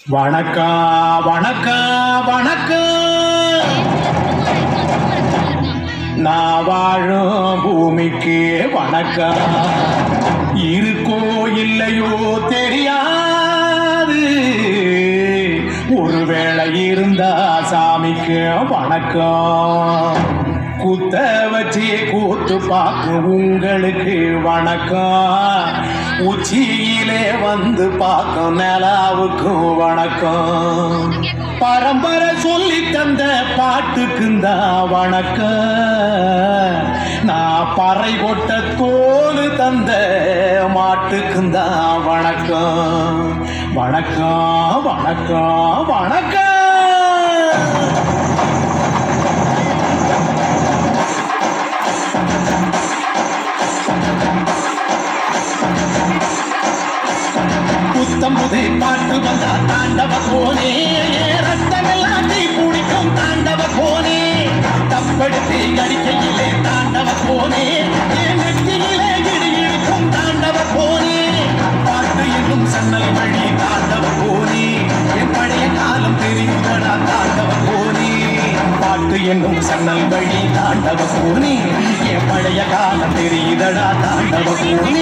வணக்கம் வணக்கம் வணக்கம் நான் வாழும் பூமிக்கு வணக்கம் இருக்கோ இல்லையோ தெரியாது ஒருவேளை இருந்தா சாமிக்கு வணக்கம் குத்த வச்சு கூத்து பார்க்கும் உங்களுக்கு வணக்கம் உச்சியிலே வந்து பார்க்கும் நிலாவுக்கும் வணக்கம் பரம்பரை சொல்லி தந்த பாட்டுக்குந்தா வணக்கம் நான் பறை கொட்ட தோல் தந்த மாட்டுக்குந்தா வணக்கம் வணக்கம் வணக்கம் வணக்கம் புத்தம் புது பாட்டு வந்தா தாண்டவ கோனே ரத்தமெல்லாம் தீ பிடிக்கும் தாண்டவ கோனே தப்படுத்தி கடிக்கையிலே தாண்டவ கோனே என் நெற்றியிலே இடி இழுக்கும் தாண்டவ கோனே பாட்டு என்னும் சன்னல் வழி தாண்டவ கோனே என் பழைய காலம் தெரியுதடா தாண்டவ கோனே பாட்டு என்னும் சன்னல் வழி தாண்டவ கோனே என் பழைய காலம் தெரியுதடா தாண்டவ கோனே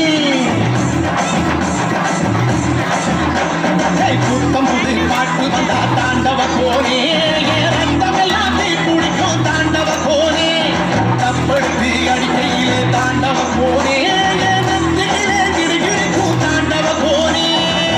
ஏய், புத்தம் புது பாட்டு வந்தா தாண்டவ கோனே என் ரத்தமெல்லாம் தீ பிடிக்கும் தாண்டவ கோனே தப்படுத்தி அடிக்கையிலே தாண்டவ கோனே என் நெத்தியிலே கிடுகிடுக்கும் தாண்டவ கோனே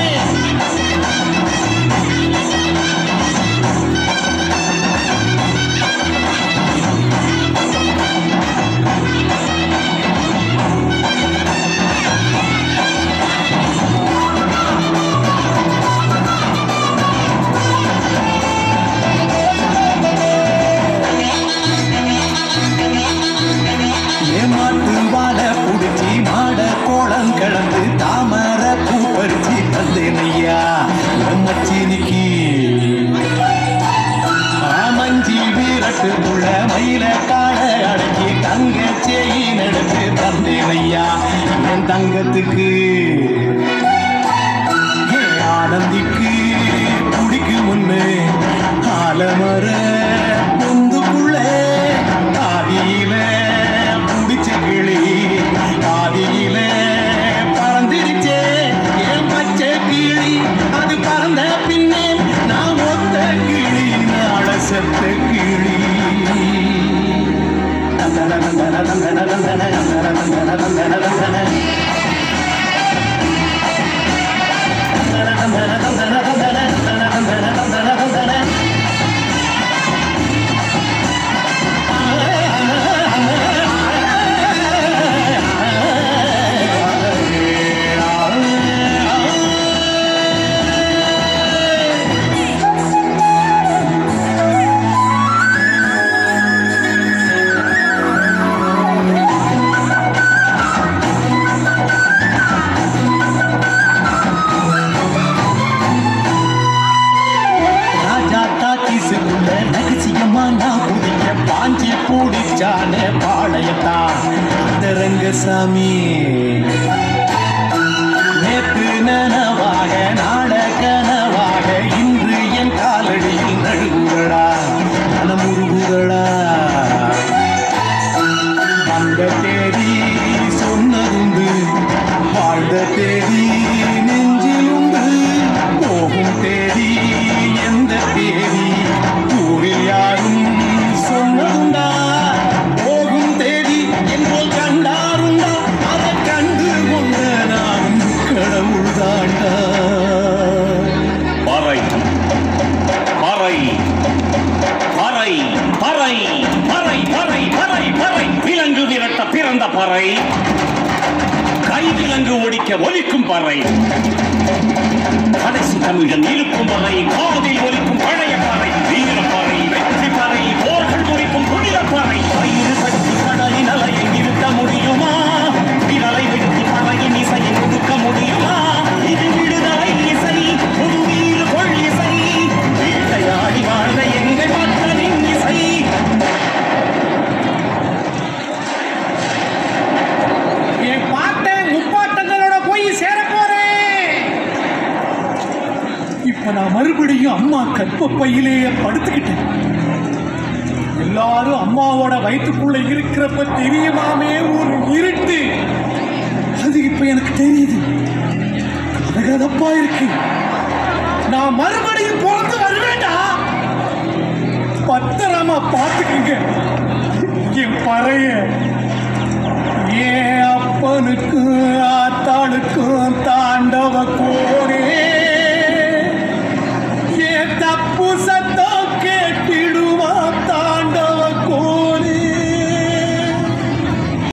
ஏமாட்டு வாழ புடிச்சி மாட கோலம் கிளந்து தாமர பூ பறிச்சு தந்தேனையா மச்சினிக்கு ஆமஞ்சி வீரட்டுக்குள்ள மயில காண அடக்கி தங்க செய்யி நடத்து தந்தேனையா என் தங்கத்துக்கு என் ஆனந்திக்கு குடிக்கு முன்னே ஆலமர பொந்துக்குள்ள ஆதியில புடிச்ச கிளி ஆதியில பறந்துருச்சே என் பச்சை கிளி அது பறந்த பின்னே நான் ஒத்த கிளி நாட செத்த கிளி தந்தன தந்தன தந்தன தந்தன தந்தன தந்தன தந்தன தந்தன ராஜா டாக்கீஸுக்குள்ள நகைச்சியமா நான் குதிக்க பாஞ்சி பூடிச்சானே பாளையத்தா அந்த ரங்கசாமி நேத்து நனவாக நாள கனவாக இன்று என் காலடியில் நழுவுகளா மனமுருகுகளா அந்த தேதி சொன்னதுண்டு வாழ்ந்த தேதி நெஞ்சிலுண்டு போகும் தேதி எந்த தேதி ஊரில் யாரும் சொன்னதுண்டா போகும் தேதி என்போல் கண்டாருண்டா அதை கண்டு கொண்ட நான் கடவுள் தாண்டா பறை பறை பறை பறை பறை பறை பறை பறை விலங்கு விரட்ட பிறந்த பறை கை விலங்கு ஒடிக்க ஒலிக்கும் பறை கடைசி தமிழன் இருக்கும் பறை காதில் ஒலிக்கும் பழைய பறை வீர பறை வெற்றி பறை போர்கள் குறிக்கும் புனித பறை வயிறு கட்டி கடலின் அலையை நிறுத்த முடியுமா விரலை வெட்டி பறையின் இசையை ஒடுக்க முடியுமா இது விடுதலை இசை புது வீறு கொள் இசை வேட்டையாடி வாழ்ந்த எங்கள் மக்களின் இசை என் பாட்டை முப்பாட்டங்களோட போய் சேர போறேன் இப்ப இப்ப நான் மறுபடியும் அம்மா கற்பப்பையிலேயே படுத்துக்கிட்டேன் எல்லாரும் அம்மாவோட வயிற்றுக்குள்ள இருக்கிறப்ப தெரியுமாமே ஒரு இருட்டு அது இப்ப எனக்கு தெரியுது கதகதப்பா இருக்கு நான் மறுபடியும் பிறந்து வருவேண்டா பத்திரமா பார்த்துக்குங்க என் பறைய என் அப்பனுக்கும் ஆத்தாளுக்கும் தாண்டவ